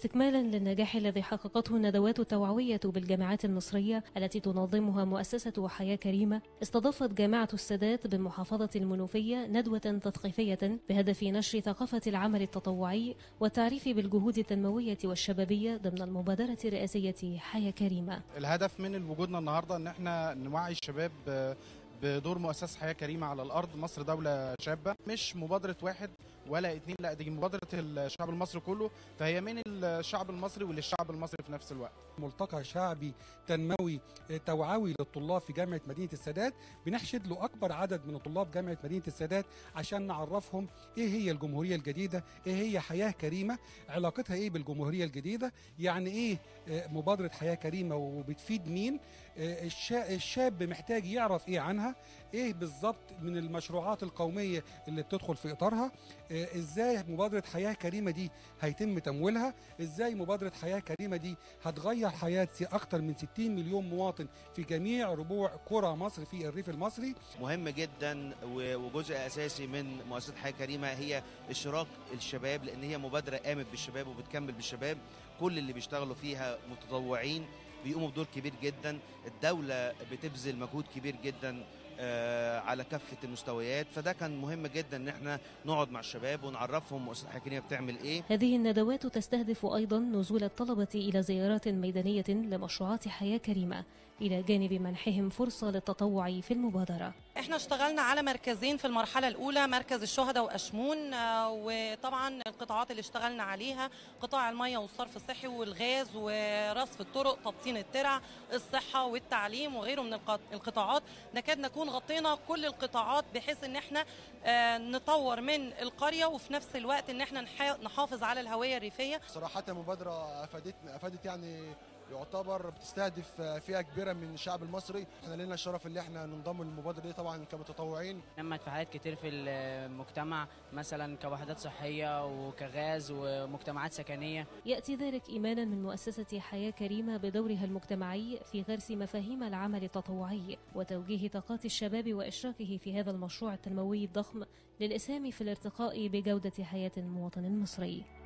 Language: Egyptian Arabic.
واستكمالا للنجاح الذي حققته الندوات التوعوية بالجامعات المصرية التي تنظمها مؤسسة حياة كريمة استضافت جامعة السادات بالمحافظة المنوفية ندوة تثقيفية بهدف نشر ثقافة العمل التطوعي والتعريف بالجهود التنموية والشبابية ضمن المبادرة الرئاسية حياة كريمة الهدف من وجودنا النهارده ان احنا نوعي الشباب ب- بدور مؤسسه حياه كريمه على الارض مصر دوله شابه مش مبادره واحد ولا اتنين لا دي مبادره الشعب المصري كله فهي من الشعب المصري وللشعب المصري في نفس الوقت ملتقى شعبي تنموي آه، توعوي للطلاب في جامعه مدينه السادات بنحشد له اكبر عدد من طلاب جامعه مدينه السادات عشان نعرفهم ايه هي الجمهوريه الجديده ايه هي حياه كريمه علاقتها ايه بالجمهوريه الجديده يعني ايه آه، مبادره حياه كريمه وبتفيد مين آه، الشا- الشاب محتاج يعرف ايه عنها ايه بالظبط من المشروعات القوميه اللي بتدخل في اطارها آه، ازاي مبادره حياه كريمه دي هيتم تمويلها ازاي مبادره حياه كريمه دي هتغير حياه اكثر من 60 مليون مواطن في جميع ربوع قرى مصر في الريف المصري مهم جدا و- وجزء اساسي من مؤسسه حياه كريمه هي اشراك الشباب لان هي مبادره قامت بالشباب وبتكمل بالشباب كل اللي بيشتغلوا فيها متطوعين بيقوموا بدور كبير جدا الدوله بتبذل مجهود كبير جدا آه، على كافه المستويات فده كان مهم جدا ان احنا نقعد مع الشباب ونعرفهم مؤسسه حياه كريمه بتعمل ايه هذه الندوات تستهدف أيضا نزول الطلبة إلى زيارات ميدانية لمشروعات حياة كريمة إلى جانب منحهم فرصة للتطوع في المبادرة احنا اشتغلنا على مركزين في المرحله الاولى مركز الشهداء واشمون آه، وطبعا القطاعات اللي اشتغلنا عليها قطاع الميه والصرف الصحي والغاز ورصف الطرق تبطين الترع الصحه والتعليم وغيره من الق- القطاعات نكاد نكون غطينا كل القطاعات بحيث ان احنا آه، نطور من القريه وفي نفس الوقت ان احنا نح- نحافظ على الهويه الريفيه صراحة مبادرة أفادتنا أفادت يعني يعتبر بتستهدف فئة كبيرة من الشعب المصري احنا لنا الشرف اللي احنا ننضم للمبادرة دي طبعا كمتطوعين نمت في حاجات كتير في المجتمع مثلا كوحدات صحية وكغاز ومجتمعات سكنية يأتي ذلك إيمانا من مؤسسة حياة كريمة بدورها المجتمعي في غرس مفاهيم العمل التطوعي وتوجيه طاقات الشباب وإشراكه في هذا المشروع التنموي الضخم للإسهام في الارتقاء بجودة حياة المواطن المصري